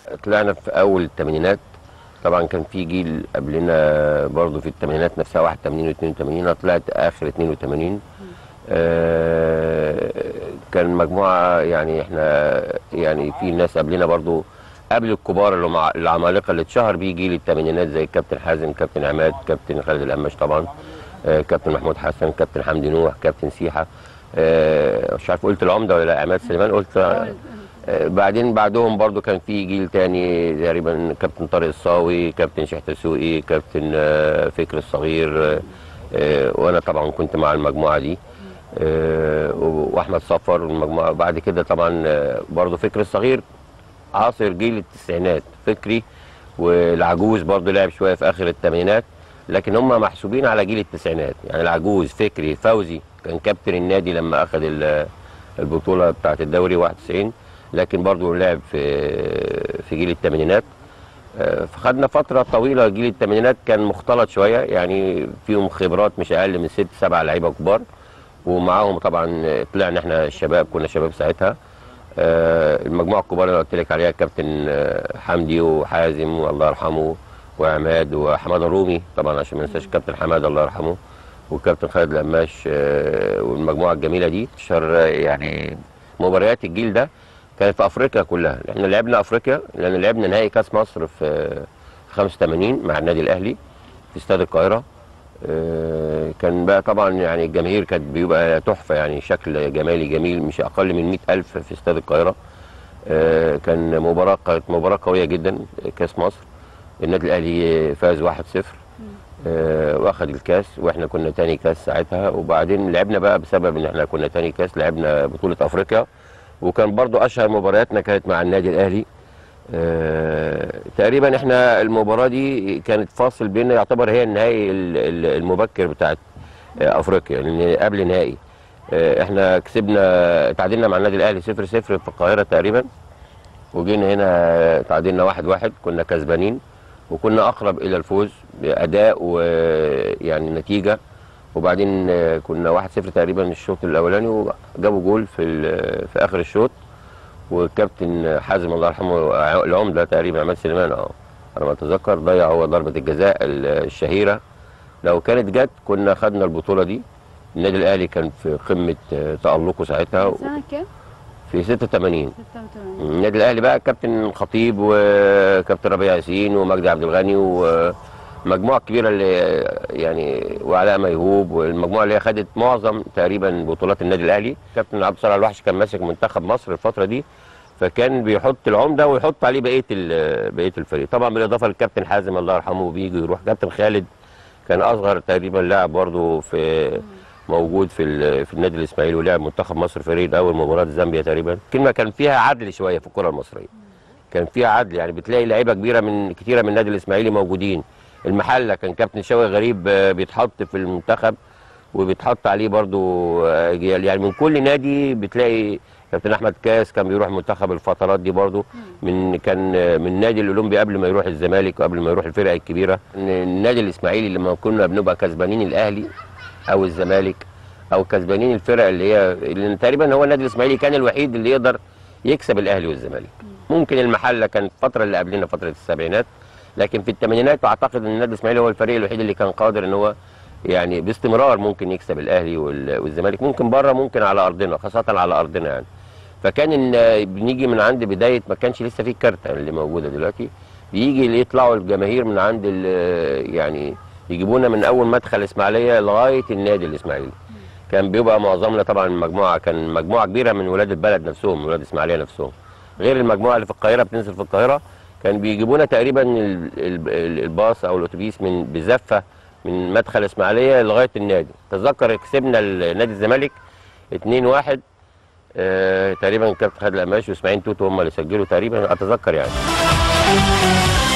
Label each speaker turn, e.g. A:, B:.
A: طلعنا في اول الثمانينات طبعا كان في جيل قبلنا برضه في الثمانينات نفسها 81 و82 انا طلعت اخر 82 آه، كان مجموعه يعني احنا يعني في ناس قبلنا برضه قبل الكبار اللي هم العمالقه اللي اتشهر بيه جيل الثمانينات زي كابتن حازم كابتن عماد كابتن خالد القماش طبعا آه، كابتن محمود حسن كابتن حمدي نوح كابتن سيحه آه، مش عارف قلت العمده ولا لا عماد سليمان قلت آه، بعدين بعدهم برضو كان في جيل تاني تقريبا كابتن طارق الصاوي كابتن شحت سوقي كابتن آه، فكر الصغير آه، آه، وانا طبعا كنت مع المجموعه دي آه، واحمد صفر المجموعه بعد كده طبعا آه، برضو فكر الصغير عاصر جيل التسعينات فكري والعجوز برضو لعب شويه في اخر الثمانينات لكن هم محسوبين على جيل التسعينات يعني العجوز فكري فوزي كان كابتن النادي لما اخذ ال- البطوله بتاعه الدوري 91 لكن برضو لعب في في جيل الثمانينات آه، فخدنا فتره طويله جيل الثمانينات كان مختلط شويه يعني فيهم خبرات مش اقل من ست سبع لعيبه كبار ومعاهم طبعا طلعنا احنا الشباب كنا شباب ساعتها آه، المجموعه الكبار اللي قلت لك عليها كابتن آه، حمدي وحازم والله يرحمه وعماد وحماده الرومي طبعا عشان ما ننساش كابتن حماده الله يرحمه وكابتن خالد القماش آه، والمجموعه الجميله دي شر يعني مباريات الجيل ده كانت في افريقيا كلها احنا لعبنا افريقيا لان لعبنا نهائي كاس مصر في 85 مع النادي الاهلي في استاد القاهره آه، كان بقى طبعا يعني الجماهير كانت بيبقى تحفه يعني شكل جمالي جميل مش اقل من 100000 في استاد القاهره آه، كان مباراه كانت مباراه قويه جدا كاس مصر النادي الاهلي فاز 1-0 آه، واخد الكاس واحنا كنا تاني كاس ساعتها وبعدين لعبنا بقى بسبب ان احنا كنا تاني كاس لعبنا بطوله افريقيا وكان برضو اشهر مبارياتنا كانت مع النادي الاهلي آه، تقريبا احنا المباراه دي كانت فاصل بيننا يعتبر هي النهائي ال- ال- المبكر بتاعت آه، افريقيا لان قبل نهائي آه، احنا كسبنا تعادلنا مع النادي الاهلي 0 0 في القاهره تقريبا وجينا هنا تعادلنا 1 1 كنا كسبانين وكنا اقرب الى الفوز باداء ويعني نتيجه وبعدين آه، كنا 1 0 تقريبا الشوط الاولاني وجابوا جول في ال- في اخر الشوط والكابتن حازم الله يرحمه العمده تقريبا عماد سليمان اه على ما اتذكر ضيع هو ضربه الجزاء الشهيره لو كانت جت كنا خدنا البطوله دي النادي الاهلي كان في قمه آه، تالقه ساعتها
B: سنة كام؟
A: في 86
B: 86
A: النادي الاهلي بقى كابتن خطيب وكابتن ربيع ياسين ومجدي عبد الغني ومجموعه كبيره اللي يعني وعلاء ميهوب والمجموعه اللي هي خدت معظم تقريبا بطولات النادي الاهلي كابتن عبد الصالح الوحش كان ماسك منتخب مصر الفتره دي فكان بيحط العمده ويحط عليه بقيه ال- بقيه الفريق طبعا بالاضافه للكابتن حازم الله يرحمه بيجي يروح كابتن خالد كان اصغر تقريبا لاعب برضه في موجود في ال- في النادي الاسماعيلي ولعب منتخب مصر فريق الاول مباراه زامبيا تقريبا كلمه كان فيها عدل شويه في الكره المصريه كان فيها عدل يعني بتلاقي لعيبه كبيره من كتيره من النادي الاسماعيلي موجودين المحله كان كابتن شوقي غريب آه، بيتحط في المنتخب وبيتحط عليه برضو آه، اجيال يعني من كل نادي بتلاقي كابتن احمد كاس كان بيروح منتخب الفترات دي برضو من كان آه، من النادي الاولمبي قبل ما يروح الزمالك وقبل ما يروح الفرق الكبيره النادي الاسماعيلي لما كنا بنبقى كسبانين الاهلي او الزمالك او كسبانين الفرق اللي هي لان تقريبا هو النادي الاسماعيلي كان الوحيد اللي يقدر يكسب الاهلي والزمالك ممكن المحله كانت الفتره اللي قبلنا فتره السبعينات لكن في الثمانينات اعتقد ان النادي الاسماعيلي هو الفريق الوحيد اللي كان قادر ان هو يعني باستمرار ممكن يكسب الاهلي وال- والزمالك ممكن بره ممكن على ارضنا خاصه على ارضنا يعني فكان إن بنيجي من عند بدايه ما كانش لسه في الكارته اللي موجوده دلوقتي بيجي اللي يطلعوا الجماهير من عند ال- يعني يجيبونا من اول مدخل اسماعيليه لغايه النادي الاسماعيلي كان بيبقى معظمنا طبعا مجموعه كان مجموعه كبيره من ولاد البلد نفسهم من ولاد اسماعيليه نفسهم غير المجموعه اللي في القاهره بتنزل في القاهره كان بيجيبونا تقريبا ال- ال- ال- الباص او الاتوبيس من بزفه من مدخل اسماعيليه لغايه النادي تذكر كسبنا ال- نادي الزمالك 2-1 آه تقريبا كابتن خالد القماش واسماعيل توتو هم اللي سجلوا تقريبا اتذكر يعني